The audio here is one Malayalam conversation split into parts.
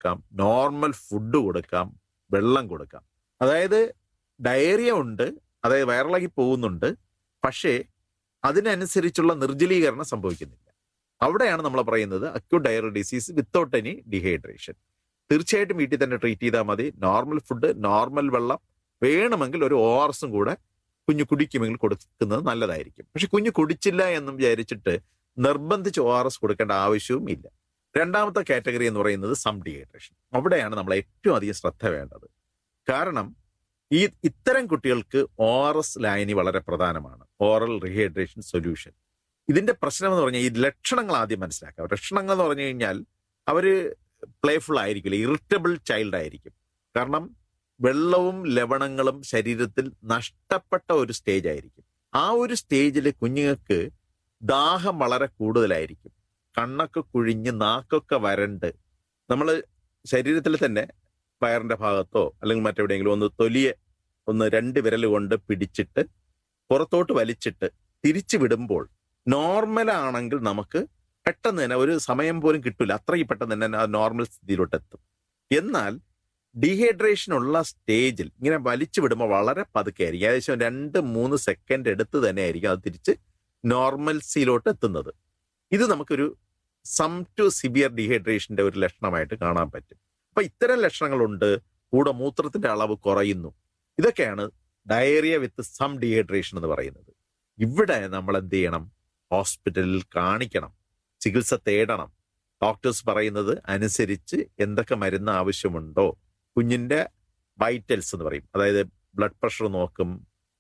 കൊടുക്കാം നോർമൽ ഫുഡ് കൊടുക്കാം വെള്ളം കൊടുക്കാം അതായത് ഡയറിയ ഉണ്ട് അതായത് വയറിളകി പോകുന്നുണ്ട് പക്ഷേ അതിനനുസരിച്ചുള്ള നിർജ്ജലീകരണം സംഭവിക്കുന്നില്ല അവിടെയാണ് നമ്മൾ പറയുന്നത് acute diarrhoeal disease without any dehydration തീർച്ചയായിട്ടും വീട്ടിൽ തന്നെ ട്രീറ്റ് ചെയ്താൽ മതി നോർമൽ ഫുഡ് നോർമൽ വെള്ളം വേണമെങ്കിൽ ഒരു ഒ ആർ എസും കൂടെ കുഞ്ഞു കുടിക്കുമെങ്കിൽ കൊടുക്കുന്നത് നല്ലതായിരിക്കും പക്ഷെ കുഞ്ഞു കുടിച്ചില്ല എന്നും വിചാരിച്ചിട്ട് നിർബന്ധിച്ച് ഒ ആർ എസ് കൊടുക്കേണ്ട ആവശ്യവും ഇല്ല രണ്ടാമത്തെ കാറ്റഗറി എന്ന് പറയുന്നത് സം ഡീഹൈഡ്രേഷൻ അവിടെയാണ് നമ്മൾ ഏറ്റവും അധികം ശ്രദ്ധ വേണ്ടത് കാരണം ഈ ഇത്തരം കുട്ടികൾക്ക് ഒ ആർ എസ് ലായനി വളരെ പ്രധാനമാണ് ഓറൽ റീഹൈഡ്രേഷൻ സൊല്യൂഷൻ ഇതിന്റെ പ്രശ്നം എന്ന് പറഞ്ഞാൽ ഈ ലക്ഷണങ്ങൾ ആദ്യം മനസ്സിലാക്കാം ലക്ഷണങ്ങൾ എന്ന് പറഞ്ഞു കഴിഞ്ഞാൽ അവര് പ്ലേഫുൾ ആയിരിക്കില്ല ഇറിറ്റബിൾ ചൈൽഡ് ആയിരിക്കും കാരണം വെള്ളവും ലവണങ്ങളും ശരീരത്തിൽ നഷ്ടപ്പെട്ട ഒരു സ്റ്റേജ് ആയിരിക്കും ആ ഒരു സ്റ്റേജിൽ കുഞ്ഞുങ്ങൾക്ക് ദാഹം വളരെ കൂടുതലായിരിക്കും കണ്ണൊക്കെ കുഴിഞ്ഞ് നാക്കൊക്കെ വരണ്ട് നമ്മൾ ശരീരത്തിൽ തന്നെ വയറിന്റെ ഭാഗത്തോ അല്ലെങ്കിൽ മറ്റെവിടെയെങ്കിലും ഒന്ന് തൊലിയെ ഒന്ന് രണ്ട് വിരൽ കൊണ്ട് പിടിച്ചിട്ട് പുറത്തോട്ട് വലിച്ചിട്ട് തിരിച്ചു വിടുമ്പോൾ നോർമൽ ആണെങ്കിൽ നമുക്ക് പെട്ടെന്ന് തന്നെ ഒരു സമയം പോലും കിട്ടില്ല അത്രയും പെട്ടെന്ന് തന്നെ ആ നോർമൽ സ്ഥിതിയിലോട്ട് എത്തും എന്നാൽ ഡീഹൈഡ്രേഷൻ ഉള്ള സ്റ്റേജിൽ ഇങ്ങനെ വലിച്ചു വിടുമ്പോൾ വളരെ പതുക്കെ ആയിരിക്കും ഏകദേശം രണ്ട് മൂന്ന് സെക്കൻഡ് എടുത്ത് തന്നെ ആയിരിക്കും അത് തിരിച്ച് നോർമൽസിയിലോട്ട് എത്തുന്നത് ഇത് നമുക്കൊരു സം ടു സിവിയർ ഡീഹൈഡ്രേഷന്റെ ഒരു ലക്ഷണമായിട്ട് കാണാൻ പറ്റും അപ്പൊ ഇത്തരം ലക്ഷണങ്ങളുണ്ട് കൂടെ മൂത്രത്തിന്റെ അളവ് കുറയുന്നു ഇതൊക്കെയാണ് ഡയറിയ വിത്ത് സം ഡീഹൈഡ്രേഷൻ എന്ന് പറയുന്നത് ഇവിടെ നമ്മൾ എന്ത് ചെയ്യണം ഹോസ്പിറ്റലിൽ കാണിക്കണം ചികിത്സ തേടണം ഡോക്ടേഴ്സ് പറയുന്നത് അനുസരിച്ച് എന്തൊക്കെ മരുന്ന് ആവശ്യമുണ്ടോ കുഞ്ഞിന്റെ വൈറ്റൽസ് എന്ന് പറയും അതായത് ബ്ലഡ് പ്രഷർ നോക്കും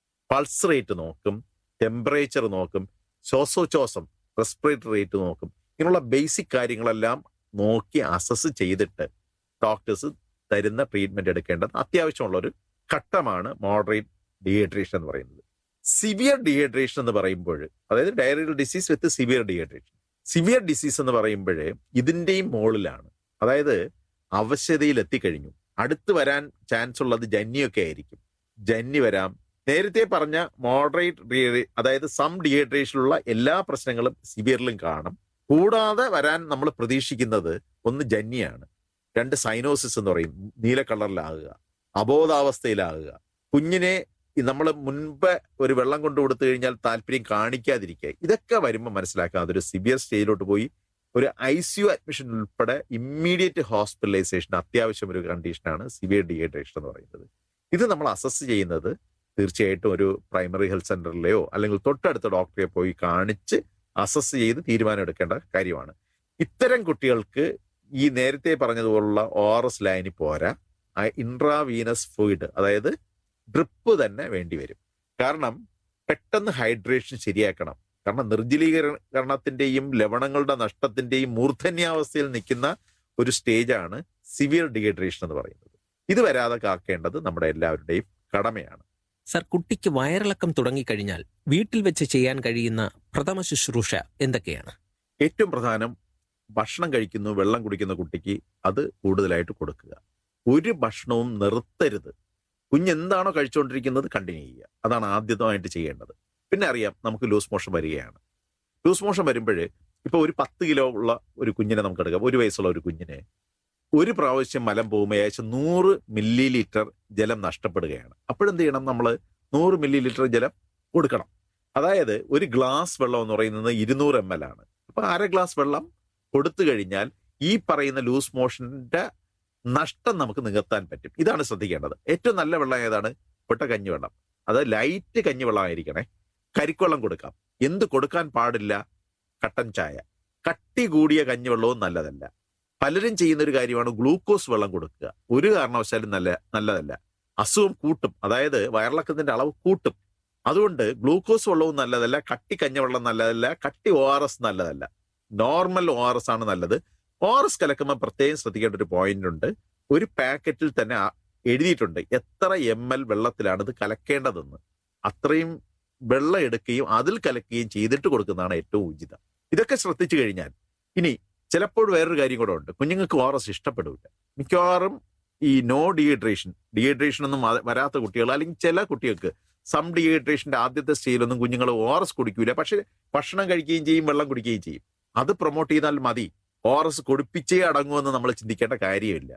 പൾസ് റേറ്റ് നോക്കും ടെമ്പറേച്ചർ നോക്കും ശ്വാസോച്ഛ്വാസം റെസ്പിറേറ്ററി റേറ്റ് നോക്കും ഇങ്ങനെയുള്ള ബേസിക് കാര്യങ്ങളെല്ലാം നോക്കി അസസ് ചെയ്തിട്ട് ഡോക്ടേഴ്സ് തരുന്ന ട്രീറ്റ്മെന്റ് എടുക്കേണ്ടത് അത്യാവശ്യമുള്ള ഒരു ഘട്ടമാണ് മോഡറേറ്റ് ഡീഹൈഡ്രേഷൻ എന്ന് പറയുന്നത് സിവിയർ ഡീഹൈഡ്രേഷൻ എന്ന് പറയുമ്പോൾ അതായത് diarrhoeal disease with severe dehydration severe disease എന്ന് പറയുമ്പോൾ ഇതിന്റെയും മുകളിലാണ് അതായത് അവശതയിൽ എത്തിക്കഴിഞ്ഞു അടുത്ത് വരാൻ ചാൻസ് ഉള്ളത് ജന്നിയൊക്കെ ആയിരിക്കും ജന്നി വരാം നേരത്തെ പറഞ്ഞ മോഡറേറ്റ് അതായത് സം ഡീഹൈഡ്രേഷനിലുള്ള എല്ലാ പ്രശ്നങ്ങളും സിവിയറിലും കാണും കൂടാതെ വരാൻ നമ്മൾ പ്രതീക്ഷിക്കുന്നത് ഒന്ന് ജന്നിയാണ് രണ്ട് സൈനോസിസ് എന്ന് പറയും നീല കളറിലാകുക അബോധാവസ്ഥയിലാകുക കുഞ്ഞിനെ നമ്മൾ മുൻപ് ഒരു വെള്ളം കൊണ്ടു കൊടുത്തു കഴിഞ്ഞാൽ താല്പര്യം കാണിക്കാതിരിക്കുക ഇതൊക്കെ വരുമ്പോൾ മനസ്സിലാക്കാം അതൊരു സിവിയർ സ്റ്റേജിലോട്ട് പോയി ഒരു ഐ സി യു അഡ്മിഷൻ ഉൾപ്പെടെ ഇമ്മീഡിയറ്റ് ഹോസ്പിറ്റലൈസേഷൻ അത്യാവശ്യം ഒരു കണ്ടീഷനാണ് സിവിയർ ഡീഹൈഡ്രേഷൻ എന്ന് പറയുന്നത് ഇത് നമ്മൾ അസസ് ചെയ്യുന്നത് തീർച്ചയായിട്ടും ഒരു പ്രൈമറി ഹെൽത്ത് സെന്ററിലെയോ അല്ലെങ്കിൽ തൊട്ടടുത്ത ഡോക്ടറെ പോയി കാണിച്ച് അസസ് ചെയ്ത് തീരുമാനം എടുക്കേണ്ട കാര്യമാണ് ഇത്തരം കുട്ടികൾക്ക് ഈ നേരത്തെ പറഞ്ഞതുപോലുള്ള ഒ ആർ എസ് ലൈനി പോരാ ഇൻട്രാവീനസ് ഫ്ലൂയിഡ് അതായത് ഡ്രിപ്പ് തന്നെ വേണ്ടി വരും കാരണം പെട്ടെന്ന് ഹൈഡ്രേഷൻ ശരിയാക്കണം കാരണം നിർജ്ജലീകരണത്തിന്റെയും ലവണങ്ങളുടെ നഷ്ടത്തിന്റെയും മൂർധന്യാവസ്ഥയിൽ നിൽക്കുന്ന ഒരു സ്റ്റേജാണ് സിവിയർ ഡീഹൈഡ്രേഷൻ എന്ന് പറയുന്നത് ഇത് വരാതെ കാക്കേണ്ടത് നമ്മുടെ എല്ലാവരുടെയും കടമയാണ് സർ കുട്ടിക്ക് വയറിളക്കം തുടങ്ങിക്കഴിഞ്ഞാൽ വീട്ടിൽ വെച്ച് ചെയ്യാൻ കഴിയുന്ന പ്രഥമ ശുശ്രൂഷ എന്തൊക്കെയാണ് ഏറ്റവും പ്രധാനം ഭക്ഷണം കഴിക്കുന്നു വെള്ളം കുടിക്കുന്ന കുട്ടിക്ക് അത് കൂടുതലായിട്ട് കൊടുക്കുക ഒരു ഭക്ഷണവും നിർത്തരുത് കുഞ്ഞ് എന്താണോ കഴിച്ചുകൊണ്ടിരിക്കുന്നത് കണ്ടിന്യൂ ചെയ്യുക അതാണ് ആദ്യമായിട്ട് ചെയ്യേണ്ടത് പിന്നെ അറിയാം നമുക്ക് ലൂസ് മോഷൻ വരികയാണ് ലൂസ് മോഷൻ വരുമ്പോൾ ഇപ്പൊ ഒരു പത്ത് കിലോ ഉള്ള ഒരു കുഞ്ഞിനെ നമുക്ക് എടുക്കാം ഒരു വയസ്സുള്ള ഒരു കുഞ്ഞിനെ ഒരു പ്രാവശ്യം മലം പോകുമ്പോൾ ഏകദേശം നൂറ് മില്ലി ലിറ്റർ ജലം നഷ്ടപ്പെടുകയാണ് അപ്പോഴെന്ത് ചെയ്യണം നമ്മൾ നൂറ് മില്ലി ലിറ്റർ ജലം കൊടുക്കണം അതായത് ഒരു ഗ്ലാസ് വെള്ളം എന്ന് പറയുന്നത് ഇരുന്നൂറ് എം എൽ ആണ് അപ്പൊ അര ഗ്ലാസ് വെള്ളം കൊടുത്തു കഴിഞ്ഞാൽ ഈ പറയുന്ന ലൂസ് മോഷന്റെ നഷ്ടം നമുക്ക് നികത്താൻ പറ്റും ഇതാണ് ശ്രദ്ധിക്കേണ്ടത് ഏറ്റവും നല്ല വെള്ളം ഏതാണ് പൊട്ട കഞ്ഞിവെള്ളം അത് ലൈറ്റ് കഞ്ഞിവെള്ളം ആയിരിക്കണേ കരിക്കുവെള്ളം കൊടുക്കാം എന്ത് കൊടുക്കാൻ പാടില്ല കട്ടൻ ചായ കട്ടി കൂടിയ കഞ്ഞിവെള്ളവും നല്ലതല്ല പലരും ചെയ്യുന്ന ഒരു കാര്യമാണ് ഗ്ലൂക്കോസ് വെള്ളം കൊടുക്കുക ഒരു കാരണവശാലും നല്ല നല്ലതല്ല അസുഖം കൂട്ടും അതായത് വയറിളക്കത്തിന്റെ അളവ് കൂട്ടും അതുകൊണ്ട് ഗ്ലൂക്കോസ് വെള്ളവും നല്ലതല്ല കട്ടി കഞ്ഞിവെള്ളം നല്ലതല്ല കട്ടി ഒ ആർ എസ് നല്ലതല്ല നോർമൽ ഒ ആർ എസ് ആണ് നല്ലത് ഒ ആർ എസ് കലക്കുമ്പോൾ പ്രത്യേകം ശ്രദ്ധിക്കേണ്ട ഒരു പോയിന്റ് ഉണ്ട് ഒരു പാക്കറ്റിൽ തന്നെ ആ- എഴുതിയിട്ടുണ്ട് എത്ര എം എൽ വെള്ളത്തിലാണ് ഇത് കലക്കേണ്ടതെന്ന് അത്രയും വെള്ളം എടുക്കുകയും അതിൽ കലക്കുകയും ചെയ്തിട്ട് കൊടുക്കുന്നതാണ് ഏറ്റവും ഉചിതം ഇതൊക്കെ ശ്രദ്ധിച്ചു കഴിഞ്ഞാൽ ഇനി ചിലപ്പോൾ വേറൊരു കാര്യം കൂടെ ഉണ്ട് കുഞ്ഞുങ്ങൾക്ക് ഒ ആർ എസ് ഇഷ്ടപ്പെടില്ല മിക്കവാറും ഈ നോ ഡീഹൈഡ്രേഷൻ ഡീഹൈഡ്രേഷൻ ഒന്നും വ- വരാത്ത കുട്ടികൾ അല്ലെങ്കിൽ ചില കുട്ടികൾക്ക് സം ഡീഹൈഡ്രേഷന്റെ ആദ്യത്തെ സ്റ്റേജിലൊന്നും കുഞ്ഞുങ്ങൾ ഒ ആർ എസ് കുടിക്കൂല പക്ഷെ ഭക്ഷണം കഴിക്കുകയും ചെയ്യും വെള്ളം കുടിക്കുകയും ചെയ്യും അത് പ്രൊമോട്ട് ചെയ്താൽ മതി ഒ ആർ എസ് കൊടുപ്പിച്ചേ അടങ്ങുമെന്ന് നമ്മൾ ചിന്തിക്കേണ്ട കാര്യമില്ല